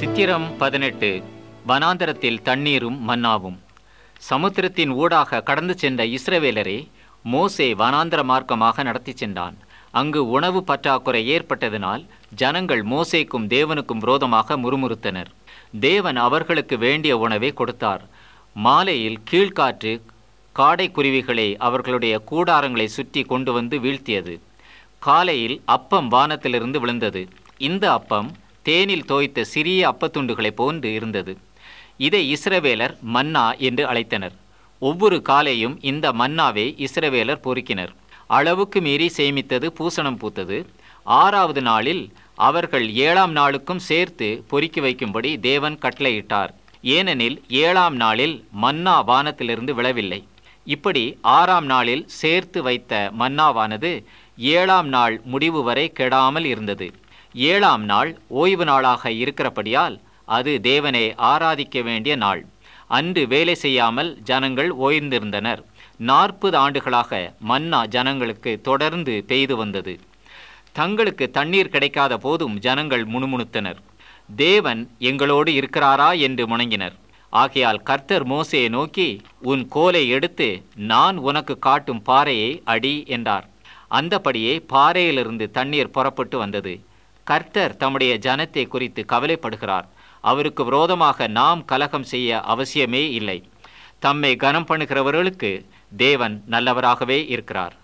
சித்திரம் பதினெட்டு வனாந்தரத்தில் தண்ணீரும் மன்னாவும் சமுத்திரத்தின் ஊடாக கடந்து சென்ற இஸ்ரவேலரை மோசே வனாந்தர மார்க்கமாக நடத்தி சென்றான் அங்கு உணவு பற்றாக்குறை ஏற்பட்டதினால் ஜனங்கள் மோசேக்கும் தேவனுக்கும் விரோதமாக முறுமுறுத்தனர் தேவன் அவர்களுக்கு வேண்டிய உணவை கொடுத்தார் மாலையில் கீழ்காற்று காடைக்குருவிகளை அவர்களுடைய கூடாரங்களை சுற்றி கொண்டு வந்து வீழ்த்தியது காலையில் அப்பம் வானத்திலிருந்து விழுந்தது இந்த அப்பம் தேனில் தோய்த்த சிறிய அப்பத்துண்டுகளைப் போன்று இருந்தது இதை இஸ்ரவேலர் மன்னா என்று அழைத்தனர் ஒவ்வொரு காலையும் இந்த மன்னாவை இஸ்ரவேலர் பொறுக்கினர் அளவுக்கு மீறி சேமித்தது பூசணம் பூத்தது ஆறாவது நாளில் அவர்கள் ஏழாம் நாளுக்கும் சேர்த்து பொறுக்கி வைக்கும்படி தேவன் கட்டளையிட்டார் ஏனெனில் ஏழாம் நாளில் மன்னா வானத்திலிருந்து விழவில்லை இப்படி ஆறாம் நாளில் சேர்த்து வைத்த மன்னாவானது ஏழாம் நாள் முடிவு வரை கெடாமல் இருந்தது ஏழாம் நாள் ஓய்வு நாளாக இருக்கிறபடியால் அது தேவனை ஆராதிக்க வேண்டிய நாள் அன்று வேலை செய்யாமல் ஜனங்கள் ஓய்ந்திருந்தனர் நாற்பது ஆண்டுகளாக மன்னா ஜனங்களுக்கு தொடர்ந்து பெய்து வந்தது தங்களுக்கு தண்ணீர் கிடைக்காத போதும் ஜனங்கள் முணுமுணுத்தனர் தேவன் எங்களோடு இருக்கிறாரா என்று முணங்கினர் ஆகையால் கர்த்தர் மோசையை நோக்கி உன் கோலை எடுத்து நான் உனக்கு காட்டும் பாறையை அடி என்றார் அந்தபடியே பாறையிலிருந்து தண்ணீர் புறப்பட்டு வந்தது கர்த்தர் தம்முடைய ஜனத்தை குறித்து கவலைப்படுகிறார் அவருக்கு விரோதமாக நாம் கலகம் செய்ய அவசியமே இல்லை தம்மை கனம் பண்ணுகிறவர்களுக்கு தேவன் நல்லவராகவே இருக்கிறார்